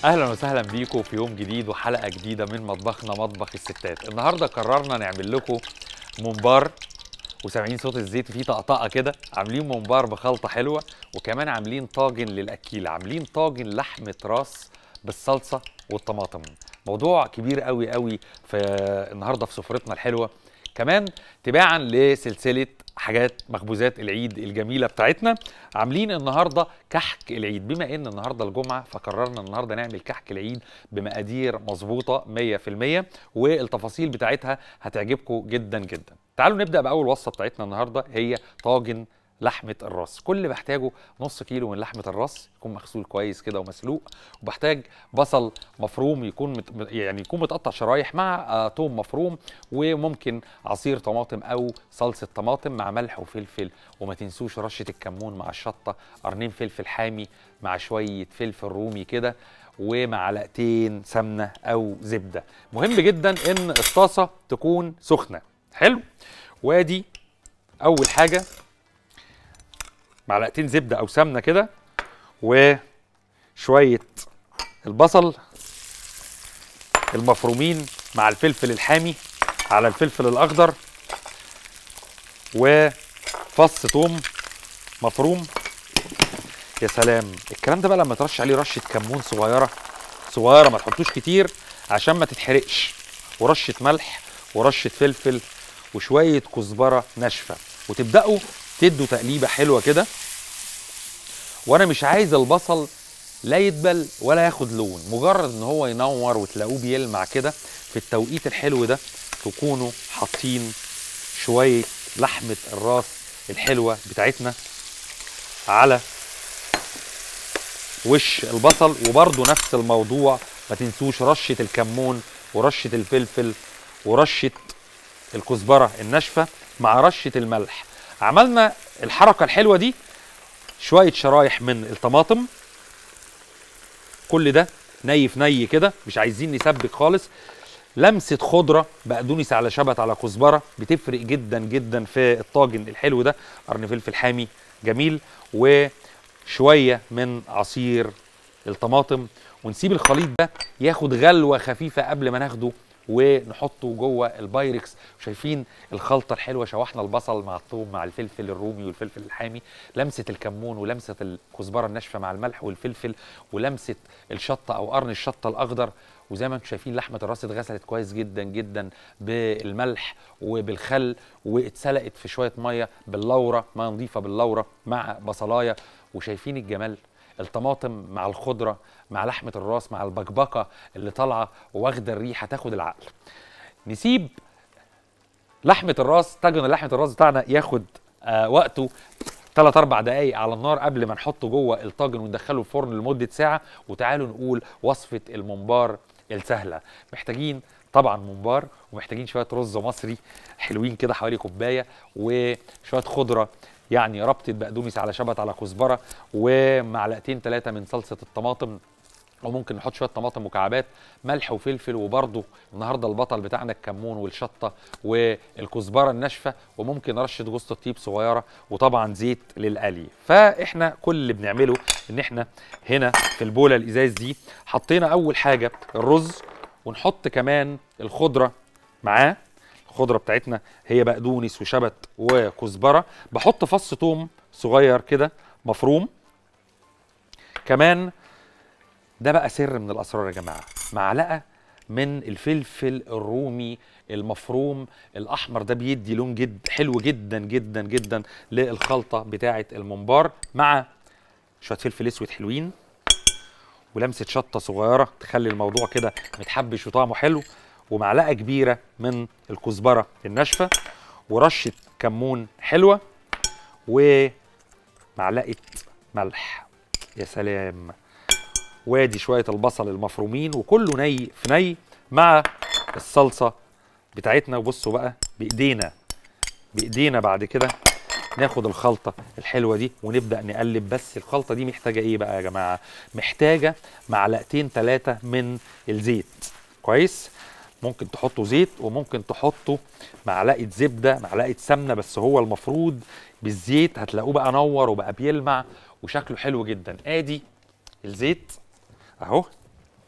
اهلا وسهلا بيكم في يوم جديد وحلقه جديده من مطبخنا مطبخ الستات النهارده قررنا نعمل لكم ممبار وسامعين صوت الزيت فيه طقطقه كده عاملين ممبار بخلطه حلوه وكمان عاملين طاجن للاكيل عاملين طاجن لحمه راس بالصلصه والطماطم موضوع كبير قوي قوي في النهارده في سفرتنا الحلوه كمان تباعا لسلسله حاجات مخبوزات العيد الجميله بتاعتنا عاملين النهارده كحك العيد بما ان النهارده الجمعه فقررنا النهارده نعمل كحك العيد بمقادير مظبوطه 100% والتفاصيل بتاعتها هتعجبكم جدا جدا تعالوا نبدا باول وصفه بتاعتنا النهارده هي طاجن لحمه الراس كل اللي بحتاجه نص كيلو من لحمه الراس يكون مغسول كويس كده ومسلوق وبحتاج بصل مفروم يكون مت... يعني يكون متقطع شرايح مع آه توم مفروم وممكن عصير طماطم او صلصه طماطم مع ملح وفلفل وما تنسوش رشه الكمون مع الشطه قرنين فلفل حامي مع شويه فلفل رومي كده ومعلقتين سمنه او زبده مهم جدا ان الطاسه تكون سخنه حلو وادي اول حاجه معلقتين زبده او سمنه كده وشويه البصل المفرومين مع الفلفل الحامي على الفلفل الاخضر وفص ثوم مفروم يا سلام الكلام ده بقى لما ترش عليه رشه كمون صغيره صغيره ما تحطوش كتير عشان ما تتحرقش ورشه ملح ورشه فلفل وشويه كزبره ناشفه وتبداوا تدوا تقليبه حلوه كده وانا مش عايز البصل لا يدبل ولا ياخد لون مجرد ان هو ينور وتلاقوه بيلمع كده في التوقيت الحلو ده تكونوا حاطين شويه لحمه الراس الحلوه بتاعتنا على وش البصل وبرده نفس الموضوع ما تنسوش رشه الكمون ورشه الفلفل ورشه الكزبره الناشفه مع رشه الملح عملنا الحركه الحلوه دي شويه شرايح من الطماطم كل ده ني في ني كده مش عايزين نسبك خالص لمسه خضره بقدونس على شبت على كزبره بتفرق جدا جدا في الطاجن الحلو ده قرن فلفل حامي جميل وشويه من عصير الطماطم ونسيب الخليط ده ياخد غلوه خفيفه قبل ما ناخده ونحطه جوه البايركس شايفين الخلطه الحلوه شوحنا البصل مع الثوم مع الفلفل الرومي والفلفل الحامي لمسه الكمون ولمسه الكزبره الناشفه مع الملح والفلفل ولمسه الشطه او قرن الشطه الاخضر وزي ما انتم شايفين لحمه الراس اتغسلت كويس جدا جدا بالملح وبالخل واتسلقت في شويه ميه باللوره ميه نظيفه باللوره مع بصلايه وشايفين الجمال الطماطم مع الخضره مع لحمه الراس مع البكبكه اللي طالعه واخده الريحه تاخد العقل نسيب لحمه الراس طاجن لحمه الراس بتاعنا ياخد آه وقته 3 4 دقايق على النار قبل ما نحطه جوه الطاجن وندخله الفرن لمده ساعه وتعالوا نقول وصفه الممبار السهله محتاجين طبعا ممبار ومحتاجين شويه رز مصري حلوين كده حوالي كوبايه وشويه خضره يعني ربطه بقدونس على شبت على كزبره ومعلقتين ثلاثه من صلصه الطماطم وممكن نحط شويه طماطم مكعبات ملح وفلفل وبرده النهارده البطل بتاعنا الكمون والشطه والكزبره الناشفه وممكن رشه جوز الطيب صغيره وطبعا زيت للقلي فاحنا كل اللي بنعمله ان احنا هنا في البوله الازاز دي حطينا اول حاجه الرز ونحط كمان الخضره معاه الخضره بتاعتنا هي بقدونس وشبت وكزبره بحط فص ثوم صغير كده مفروم كمان ده بقى سر من الاسرار يا جماعه معلقه من الفلفل الرومي المفروم الاحمر ده بيدي لون جد حلو جدا جدا جدا للخلطه بتاعه الممبار مع شويه فلفل اسود حلوين ولمسه شطه صغيره تخلي الموضوع كده متحبش وطعمه حلو ومعلقه كبيره من الكزبره الناشفه ورشه كمون حلوه ومعلقه ملح يا سلام وادي شويه البصل المفرومين وكله ني في ني مع الصلصه بتاعتنا وبصوا بقى بايدينا بايدينا بعد كده ناخد الخلطه الحلوه دي ونبدا نقلب بس الخلطه دي محتاجه ايه بقى يا جماعه محتاجه معلقتين ثلاثه من الزيت كويس ممكن تحطوا زيت وممكن تحطوا معلقه زبده معلقه سمنه بس هو المفروض بالزيت هتلاقوه بقى نور وبقى بيلمع وشكله حلو جدا ادي الزيت اهو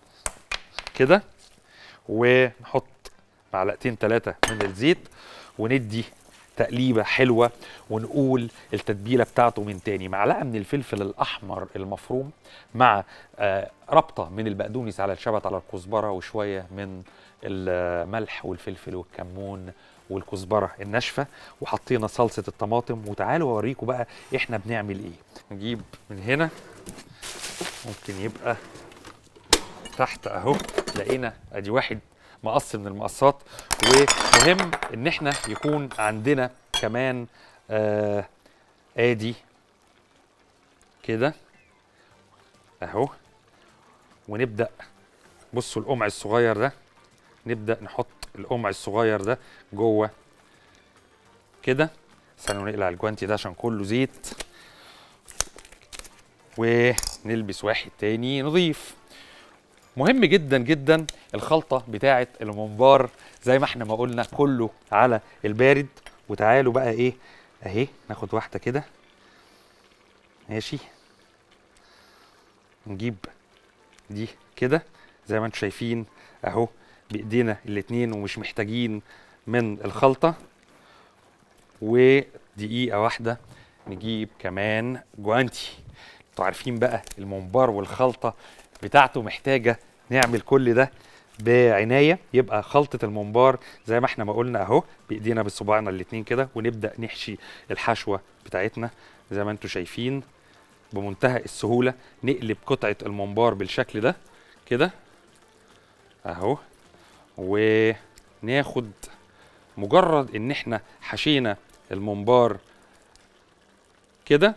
كده ونحط معلقتين ثلاثه من الزيت وندي تقليبه حلوه ونقول التتبيله بتاعته من تاني معلقه من الفلفل الاحمر المفروم مع آه ربطه من البقدونس على الشبت على الكزبره وشويه من الملح والفلفل والكمون والكزبره الناشفه وحطينا صلصه الطماطم وتعالوا اوريكم بقى احنا بنعمل ايه نجيب من هنا ممكن يبقى تحت اهو لقينا ادي واحد مقص من المقصات ومهم ان احنا يكون عندنا كمان آه ادي كده اهو ونبدا بصوا القمع الصغير ده نبدا نحط القمع الصغير ده جوه كده استنوا نقلع الجوانتي ده عشان كله زيت ونلبس واحد تاني نضيف مهم جدا جدا الخلطه بتاعه الممبار زي ما احنا ما قلنا كله على البارد وتعالوا بقى ايه اهي ناخد واحده كده ماشي نجيب دي كده زي ما انتم شايفين اهو بايدينا الاتنين ومش محتاجين من الخلطه ودقيقه واحده نجيب كمان جوانتي انتوا عارفين بقى الممبار والخلطه بتاعته محتاجه نعمل كل ده بعنايه يبقى خلطه الممبار زي ما احنا ما قلنا اهو بايدينا بصباعنا الاتنين كده ونبدا نحشي الحشوه بتاعتنا زي ما انتم شايفين بمنتهى السهوله نقلب قطعه الممبار بالشكل ده كده اهو وناخد مجرد ان احنا حشينا الممبار كده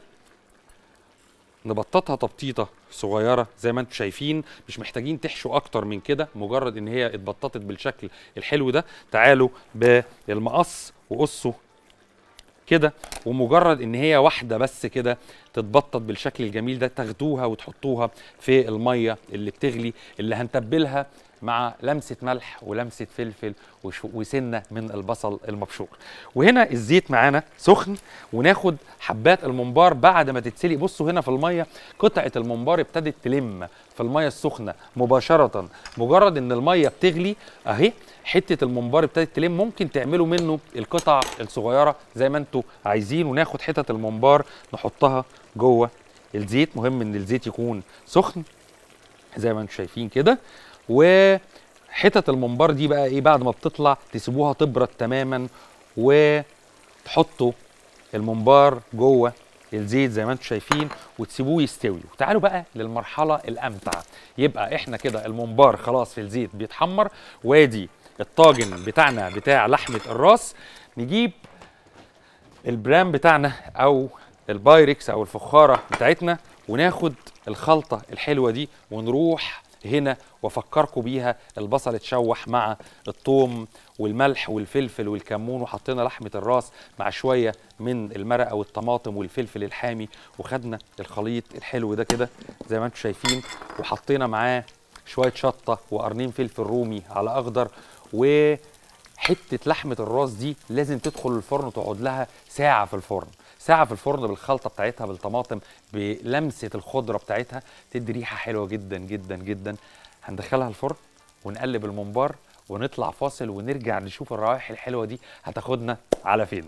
نبططها تبطيطه صغيره زي ما انتم شايفين مش محتاجين تحشوا اكتر من كده مجرد ان هي اتبططت بالشكل الحلو ده تعالوا بالمقص وقصوا كده ومجرد ان هي واحده بس كده تتبطط بالشكل الجميل ده تاخدوها وتحطوها في الميه اللي بتغلي اللي هنتبلها مع لمسه ملح ولمسه فلفل وسنه من البصل المبشور وهنا الزيت معانا سخن وناخد حبات الممبار بعد ما تتسلق بصوا هنا في الميه قطعه الممبار ابتدت تلم في الميه السخنه مباشره مجرد ان الميه بتغلي اهي حته الممبار ابتدت تلم ممكن تعملوا منه القطع الصغيره زي ما انتوا عايزين وناخد حتت الممبار نحطها جوه الزيت مهم ان الزيت يكون سخن زي ما انتم شايفين كده وحتت الممبار دي بقى ايه بعد ما بتطلع تسيبوها تبرد تماما وتحطوا الممبار جوه الزيت زي ما انتم شايفين وتسيبوه يستوي وتعالوا بقى للمرحله الامتع يبقى احنا كده الممبار خلاص في الزيت بيتحمر وادي الطاجن بتاعنا بتاع لحمه الراس نجيب البرام بتاعنا او البايركس او الفخاره بتاعتنا وناخد الخلطه الحلوه دي ونروح هنا وافكركم بيها البصل اتشوح مع الثوم والملح والفلفل والكمون وحطينا لحمه الراس مع شويه من المرقه والطماطم والفلفل الحامي وخدنا الخليط الحلو ده كده زي ما انتم شايفين وحطينا معاه شويه شطه وقرنين فلفل رومي على اخضر و حته لحمه الراس دي لازم تدخل الفرن وتقعد لها ساعه في الفرن ساعه في الفرن بالخلطه بتاعتها بالطماطم بلمسه الخضره بتاعتها تدي ريحه حلوه جدا جدا جدا هندخلها الفرن ونقلب الممبار ونطلع فاصل ونرجع نشوف الروائح الحلوه دي هتاخدنا على فين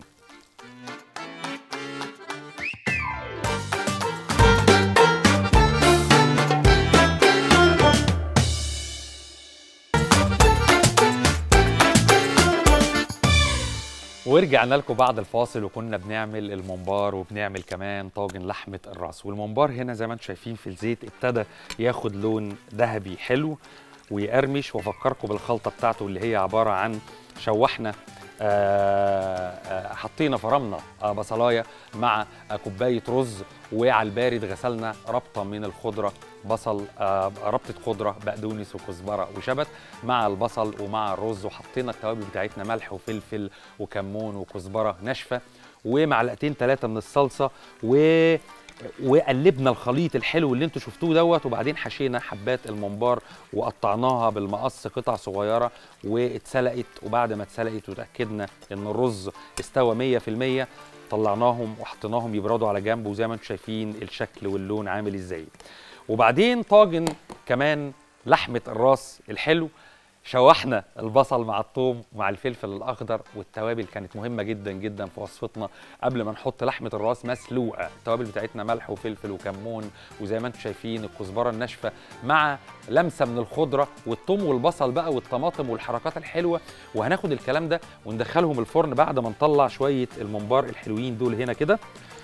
ورجعنا لكم بعد الفاصل وكنا بنعمل الممبار وبنعمل كمان طاجن لحمه الراس والممبار هنا زي ما انتم شايفين في الزيت ابتدى ياخد لون ذهبي حلو ويقرمش وافكركم بالخلطه بتاعته اللي هي عباره عن شوحنا آه آه حطينا فرمنا آه بصلايه مع كوبايه رز وعلى البارد غسلنا ربطه من الخضره بصل ربطه خضره بقدونس وكزبره وشبت مع البصل ومع الرز وحطينا التوابل بتاعتنا ملح وفلفل وكمون وكزبره ناشفه ومعلقتين ثلاثه من الصلصه و وقلبنا الخليط الحلو اللي انتوا شفتوه دوت وبعدين حشينا حبات الممبار وقطعناها بالمقص قطع صغيره واتسلقت وبعد ما اتسلقت وتاكدنا ان الرز استوى 100% طلعناهم وحطيناهم يبردوا على جنب وزي ما انتم شايفين الشكل واللون عامل ازاي وبعدين طاجن كمان لحمه الراس الحلو شوحنا البصل مع الثوم ومع الفلفل الاخضر والتوابل كانت مهمه جدا جدا في وصفتنا قبل ما نحط لحمه الراس مسلوقه التوابل بتاعتنا ملح وفلفل وكمون وزي ما انتم شايفين الكزبره الناشفه مع لمسه من الخضره والثوم والبصل بقى والطماطم والحركات الحلوه وهناخد الكلام ده وندخلهم الفرن بعد ما نطلع شويه الممبار الحلوين دول هنا كده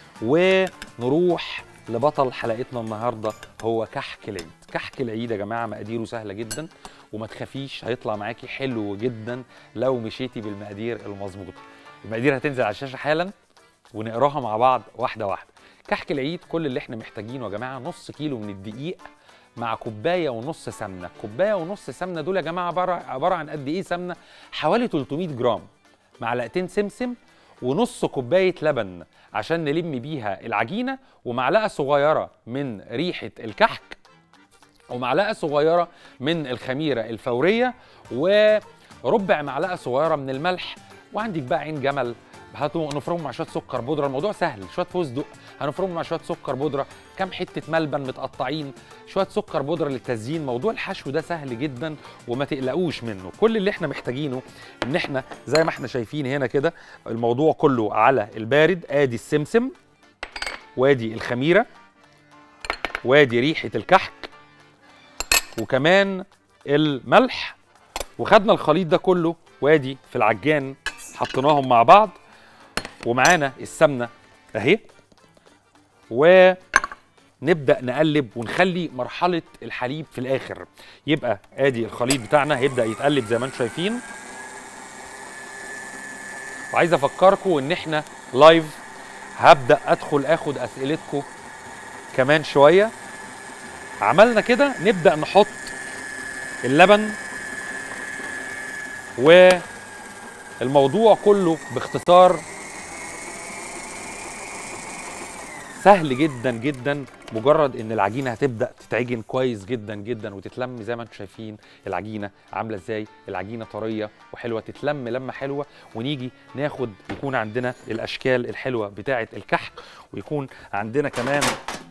ونروح لبطل حلقتنا النهارده هو كحك العيد كحك العيد يا جماعه مقاديره سهله جدا وما تخافيش هيطلع معاكي حلو جدا لو مشيتي بالمقادير المظبوطه المقادير هتنزل على الشاشه حالا ونقراها مع بعض واحده واحده كحك العيد كل اللي احنا محتاجينه يا جماعه نص كيلو من الدقيق مع كوبايه ونص سمنه كوبايه ونص سمنه دول يا جماعه عباره عباره عن قد ايه سمنه حوالي 300 جرام معلقتين سمسم ونص كوبايه لبن عشان نلم بيها العجينه ومعلقه صغيره من ريحه الكحك ومعلقه صغيره من الخميره الفوريه وربع معلقه صغيره من الملح وعندك بقى عين جمل هاتوا نفرمهم مع شويه سكر بودره الموضوع سهل شويه فستق هنفرمهم مع شويه سكر بودره كام حته ملبن متقطعين شويه سكر بودره للتزيين موضوع الحشو ده سهل جدا وما تقلقوش منه كل اللي احنا محتاجينه ان احنا زي ما احنا شايفين هنا كده الموضوع كله على البارد ادي السمسم وادي الخميره وادي ريحه الكحك وكمان الملح وخدنا الخليط ده كله وادي في العجان حطيناهم مع بعض ومعانا السمنه اهي ونبدا نقلب ونخلي مرحله الحليب في الاخر يبقى ادي الخليط بتاعنا هيبدا يتقلب زي ما انتم شايفين وعايز افكركم ان احنا لايف هبدا ادخل اخد اسئلتكم كمان شويه عملنا كده نبدا نحط اللبن والموضوع كله باختصار سهل جدا جدا مجرد ان العجينه هتبدا تتعجن كويس جدا جدا وتتلم زي ما انتم شايفين العجينه عامله ازاي العجينه طريه وحلوه تتلم لمه حلوه ونيجي ناخد يكون عندنا الاشكال الحلوه بتاعه الكحك ويكون عندنا كمان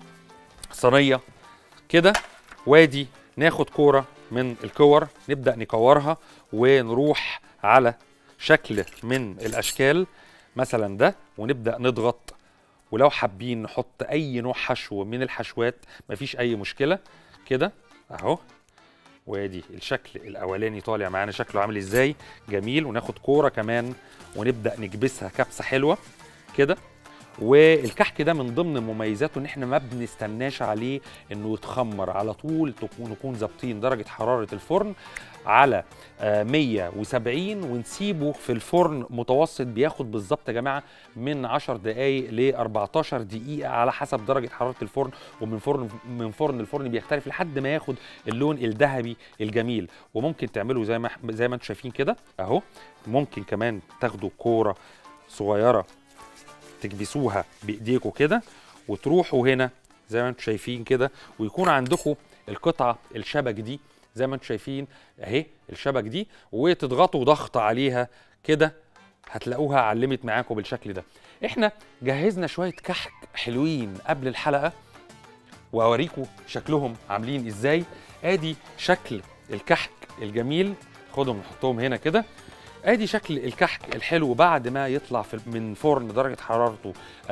صينيه كده وادي ناخد كوره من الكور نبدا نكورها ونروح على شكل من الاشكال مثلا ده ونبدا نضغط ولو حابين نحط اي نوع حشو من الحشوات مفيش اي مشكله كده اهو وادي الشكل الاولاني طالع معانا شكله عامل ازاي جميل وناخد كوره كمان ونبدا نكبسها كبسه حلوه كده والكحك ده من ضمن مميزاته ان احنا ما بنستناش عليه انه يتخمر على طول تكون نكون ظابطين درجه حراره الفرن على آه 170 ونسيبه في الفرن متوسط بياخد بالظبط يا جماعه من 10 دقائق ل 14 دقيقه على حسب درجه حراره الفرن ومن فرن من فرن لفرن بيختلف لحد ما ياخد اللون الذهبي الجميل وممكن تعملوا زي ما زي ما انتم شايفين كده اهو ممكن كمان تاخدوا كوره صغيره تكبسوها بايديكم كده وتروحوا هنا زي ما انتم شايفين كده ويكون عندكم القطعه الشبك دي زي ما انتم شايفين اهي الشبك دي وتضغطوا ضغط عليها كده هتلاقوها علمت معاكم بالشكل ده احنا جهزنا شويه كحك حلوين قبل الحلقه واوريكم شكلهم عاملين ازاي ادي شكل الكحك الجميل خدهم نحطهم هنا كده ادي شكل الكحك الحلو بعد ما يطلع في من فرن درجه حرارته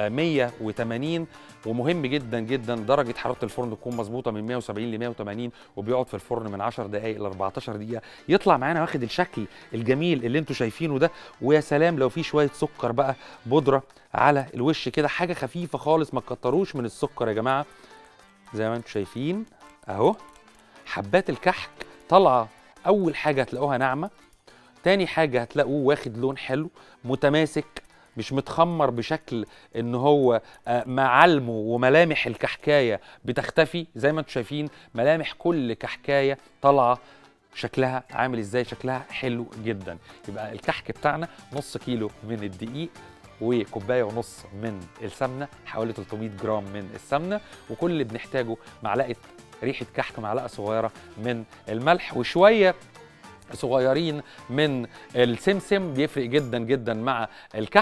180 ومهم جدا جدا درجه حراره الفرن تكون مظبوطه من 170 ل 180 وبيقعد في الفرن من 10 دقائق ل 14 دقيقه يطلع معانا واخد الشكل الجميل اللي انتم شايفينه ده ويا سلام لو في شويه سكر بقى بودره على الوش كده حاجه خفيفه خالص ما تكتروش من السكر يا جماعه زي ما انتم شايفين اهو حبات الكحك طالعه اول حاجه هتلاقوها ناعمه تاني حاجة هتلاقوه واخد لون حلو متماسك مش متخمر بشكل ان هو معالمه وملامح الكحكايه بتختفي زي ما انتم شايفين ملامح كل كحكايه طالعه شكلها عامل ازاي شكلها حلو جدا يبقى الكحك بتاعنا نص كيلو من الدقيق وكوبايه ونص من السمنه حوالي 300 جرام من السمنه وكل اللي بنحتاجه معلقه ريحه كحك معلقه صغيره من الملح وشويه صغيرين من السمسم بيفرق جدا جدا مع الكحك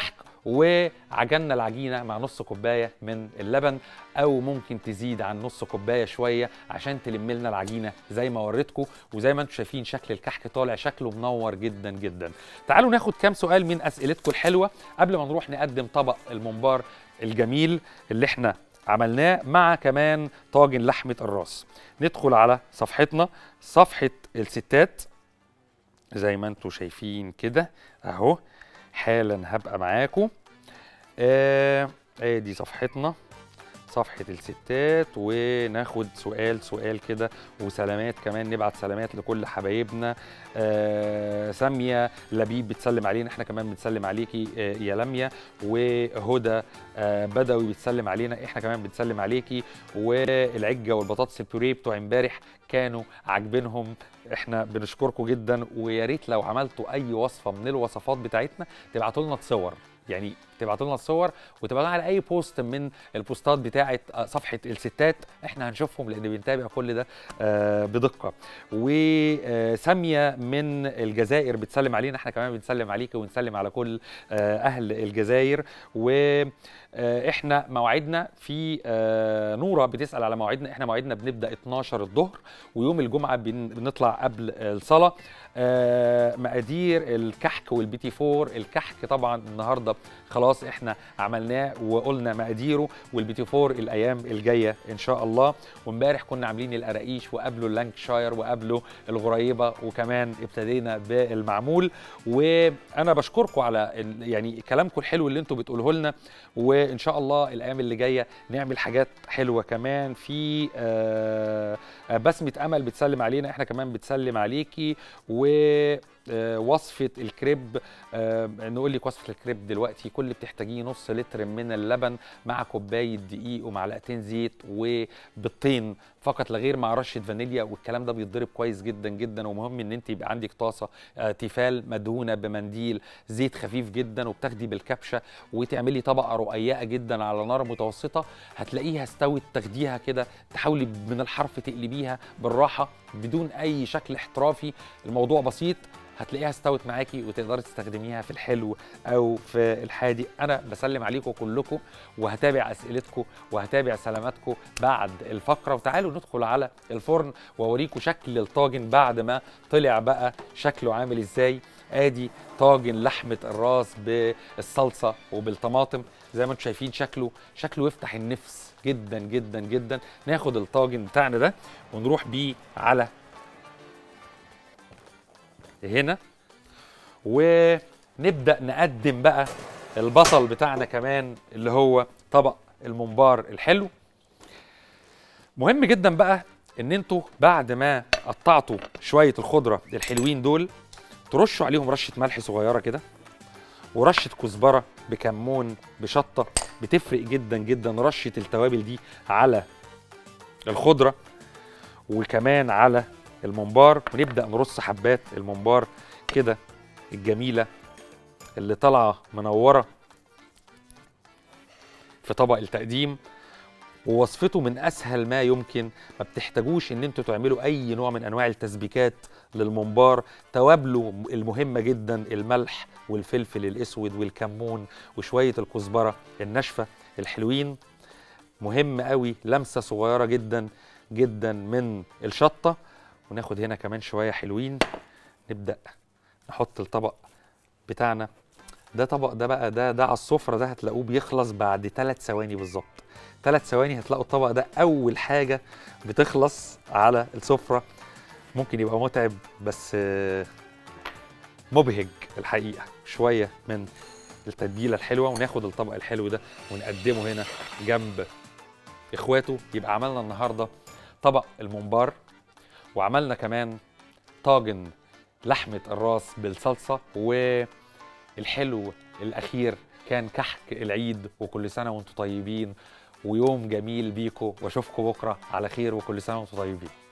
وعجننا العجينه مع نص كوبايه من اللبن او ممكن تزيد عن نص كوبايه شويه عشان تلم لنا العجينه زي ما وريتكم وزي ما انتم شايفين شكل الكحك طالع شكله منور جدا جدا تعالوا ناخد كام سؤال من اسئلتكم الحلوه قبل ما نروح نقدم طبق الممبار الجميل اللي احنا عملناه مع كمان طاجن لحمه الراس ندخل على صفحتنا صفحه الستات زي ما انتم شايفين كده اهو حالا هبقى معاكم آه ادي صفحتنا صفحة الستات وناخد سؤال سؤال كده وسلامات كمان نبعت سلامات لكل حبايبنا آه سامية لبيب بتسلم علينا احنا كمان بنسلم عليكي آه يا لميا وهدى آه بدوي بتسلم علينا احنا كمان بنسلم عليكي والعجة والبطاطس البوريه بتوع امبارح كانوا عاجبينهم احنا بنشكركم جدا ويا ريت لو عملتوا اي وصفه من الوصفات بتاعتنا تبعتوا لنا تصور يعني تبعتوا لنا الصور وتبعتوا على اي بوست من البوستات بتاعه صفحه الستات احنا هنشوفهم لان بنتابع كل ده بدقه وساميه من الجزائر بتسلم علينا احنا كمان بنسلم عليك ونسلم على كل اهل الجزائر واحنا موعدنا في نوره بتسال على موعدنا احنا موعدنا بنبدا 12 الظهر ويوم الجمعه بنطلع قبل الصلاه مقادير الكحك والبيتي فور الكحك طبعا النهارده خلاص احنا عملناه وقلنا مقاديره والبيتي فور الايام الجايه ان شاء الله وامبارح كنا عاملين القراقيش وقبله اللانكشاير وقبله الغريبه وكمان ابتدينا بالمعمول وانا بشكركم على يعني كلامكم الحلو اللي انتم بتقوله لنا وان شاء الله الايام اللي جايه نعمل حاجات حلوه كمان في بسمه امل بتسلم علينا احنا كمان بتسلم عليكي و وصفه الكريب نقول لك وصفه الكريب دلوقتي كل اللي بتحتاجيه نص لتر من اللبن مع كوبايه دقيق ومعلقتين زيت وبيضتين فقط لا غير مع رشه فانيليا والكلام ده بيتضرب كويس جدا جدا ومهم ان انت يبقى عندك طاسه تيفال مدهونه بمنديل زيت خفيف جدا وبتاخدي بالكبشه وتعملي طبقه رقيقه جدا على نار متوسطه هتلاقيها استوت تاخديها كده تحاولي من الحرف تقلبيها بالراحه بدون اي شكل احترافي الموضوع بسيط هتلاقيها استوت معاكي وتقدري تستخدميها في الحلو او في الحادق انا بسلم عليكم كلكم وهتابع اسئلتكم وهتابع سلاماتكم بعد الفقره وتعالوا ندخل على الفرن واوريكم شكل الطاجن بعد ما طلع بقى شكله عامل ازاي ادي طاجن لحمه الراس بالصلصه وبالطماطم زي ما انتم شايفين شكله شكله يفتح النفس جدا جدا جدا ناخد الطاجن بتاعنا ده ونروح بيه على هنا ونبدا نقدم بقى البصل بتاعنا كمان اللي هو طبق الممبار الحلو مهم جدا بقى ان انتوا بعد ما قطعتوا شويه الخضره الحلوين دول ترشوا عليهم رشه ملح صغيره كده ورشه كزبره بكمون بشطه بتفرق جدا جدا رشه التوابل دي على الخضره وكمان على الممبار ونبدا نرص حبات الممبار كده الجميله اللي طالعه منوره في طبق التقديم ووصفته من اسهل ما يمكن ما بتحتاجوش ان انتوا تعملوا اي نوع من انواع التسبيكات للممبار توابله المهمه جدا الملح والفلفل الاسود والكمون وشويه الكزبره الناشفه الحلوين مهم قوي لمسه صغيره جدا جدا من الشطه وناخد هنا كمان شويه حلوين نبدا نحط الطبق بتاعنا ده طبق ده بقى ده ده على السفره ده هتلاقوه بيخلص بعد ثلاث ثواني بالظبط ثلاث ثواني هتلاقوا الطبق ده اول حاجه بتخلص على السفره ممكن يبقى متعب بس مبهج الحقيقه شويه من التتبيله الحلوه وناخد الطبق الحلو ده ونقدمه هنا جنب اخواته يبقى عملنا النهارده طبق الممبار وعملنا كمان طاجن لحمه الراس بالصلصه والحلو الاخير كان كحك العيد وكل سنه وانتم طيبين ويوم جميل بيكم واشوفكم بكره على خير وكل سنه وانتم طيبين